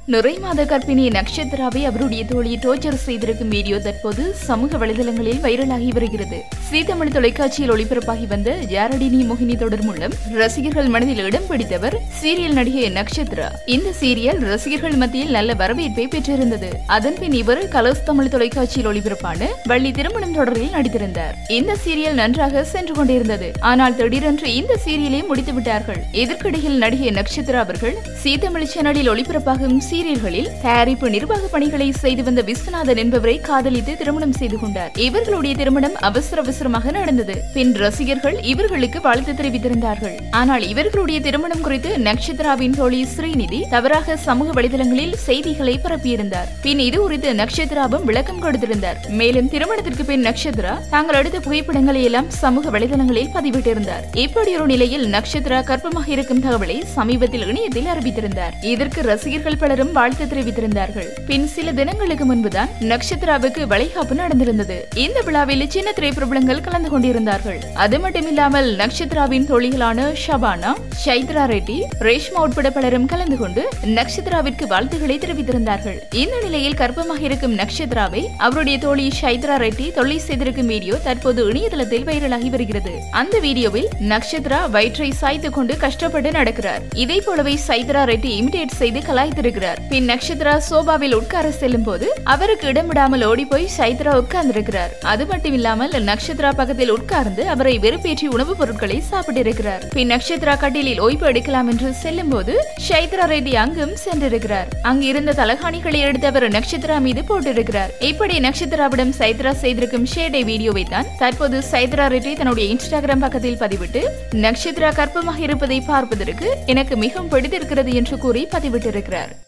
நிறை மாத கர்ப்பிணி நக்ஷத்ராவை அவருடைய தோழி டோர்ச்சர் செய்திருக்கும் வீடியோ தற்போது சமூக வலைதளங்களில் வைரலாகி வருகிறது சீ தமிழ் தொலைக்காட்சியில் ஒளிபரப்பாகி வந்த யாரடினி மோகினி தொடர் மூலம் ரசிகர்கள் மனதில் இடம் பிடித்தவர் சீரியல் நடிகை நக்ஷத்ரா இந்த சீரியல் ரசிகர்கள் மத்தியில் நல்ல வரவேற்பை பெற்றிருந்தது அதன் பின் இவர் கலர்ஸ் தமிழ் தொலைக்காட்சியில் ஒளிபரப்பான வள்ளி திருமணம் தொடரில் நடித்திருந்தார் இந்த சீரியல் நன்றாக சென்று கொண்டிருந்தது ஆனால் திடீரென்று இந்த சீரியலை முடித்து விட்டார்கள் இதற்கிடையில் நடிகை நக்ஷத்ரா அவர்கள் சீ தமிழ் சேனலில் ஒளிபரப்பாகும் சீரியல்களில் தயாரிப்பு நிர்வாக பணிகளை செய்து வந்த விஸ்வநாதன் என்பவரை காதலித்து திருமணம் செய்து கொண்டார் இவர்களுடைய திருமணம் அவசர அவசரமாக நடந்தது பின் ரசிகர்கள் இவர்களுக்கு வாழ்த்து தெரிவித்திருந்தார்கள் ஆனால் இவர்களுடைய திருமணம் குறித்து நக்ஷத்ராவின் தோழி ஸ்ரீநிதி தவறாக சமூக வலைதளங்களில் செய்திகளை பரப்பியிருந்தார் பின் இது குறித்து நக்ஷத்ராவும் விளக்கம் கொடுத்திருந்தார் மேலும் திருமணத்திற்கு பின் நக்ஷத்ரா தாங்கள் எடுத்த புகைப்படங்களை எல்லாம் சமூக வலைதளங்களில் பதிவிட்டிருந்தார் இப்படியொரு நிலையில் நக்ஷத்ரா கர்ப்பமாக இருக்கும் தகவலை சமீபத்தில் இணையத்தில் அறிவித்திருந்தார் இதற்கு ரசிகர்கள் பலரும் வாழ்த்து தெரிவித்திருந்தார்கள் பின் சில தினங்களுக்கு முன்புதான் நக்ஷத்ராவுக்கு வளைகாப்பு நடந்திருந்தது இந்த விழாவில் சின்ன திரைப்பிரபலங்கள் கலந்து கொண்டிருந்தார்கள் அது மட்டுமில்லாமல் நக்ஷத்ராவின் தோழிகளான ஷபானா ஷைத்ரா ரெட்டி ரேஷ்மா உட்பட பலரும் கலந்து கொண்டு நக்ஷத்ராவிற்கு வாழ்த்துக்களை தெரிவித்திருந்தார்கள் இந்த நிலையில் கர்ப்பமாக இருக்கும் நக்ஷத்ராவை அவருடைய தோழி ஷைத்ரா ரெட்டி தொல்லை செய்திருக்கும் வீடியோ தற்போது இணையதளத்தில் வைரலாகி வருகிறது அந்த வீடியோவில் நக்ஷத்ரா வயிற்றை சாய்த்து கொண்டு கஷ்டப்பட்டு நடக்கிறார் இதை போலவே சைத்ரா ரெட்டி இமிடேட் செய்து கலாய்த்திருக்கிறார் பின் நக்ஷத்ரா சோபாவில் உட்கார செல்லும் போது அவருக்கு இடம் விடாமல் ஓடி போய் சைத்ரா உட்கார்ந்திருக்கிறார் அது மட்டும் இல்லாமல் நக்ஷத்ரா பக்கத்தில் உட்கார்ந்து அவரை வெறுப்பேற்றி உணவுப் பொருட்களை சாப்பிட்டிருக்கிறார் பின் நக்ஷத்ரா கட்டிலில் ஓய்வு எடுக்கலாம் என்று செல்லும் போது சைத்ரா ரெட்டி அங்கும் சென்றிருக்கிறார் அங்கு இருந்த தலகாணிகளை எடுத்து அவர் நக்ஷத்ரா மீது போட்டிருக்கிறார் இப்படி நக்ஷத்ராவிடம் சைத்ரா செய்திருக்கும் ஷேடை வீடியோவை தான் தற்போது சைத்ரா ரெட்டி தன்னுடைய இன்ஸ்டாகிராம் பக்கத்தில் பதிவிட்டு நக்ஷத்ரா கர்ப்பமாக இருப்பதை பார்ப்பதற்கு எனக்கு மிகவும் பிடித்திருக்கிறது என்று கூறி பதிவிட்டிருக்கிறார்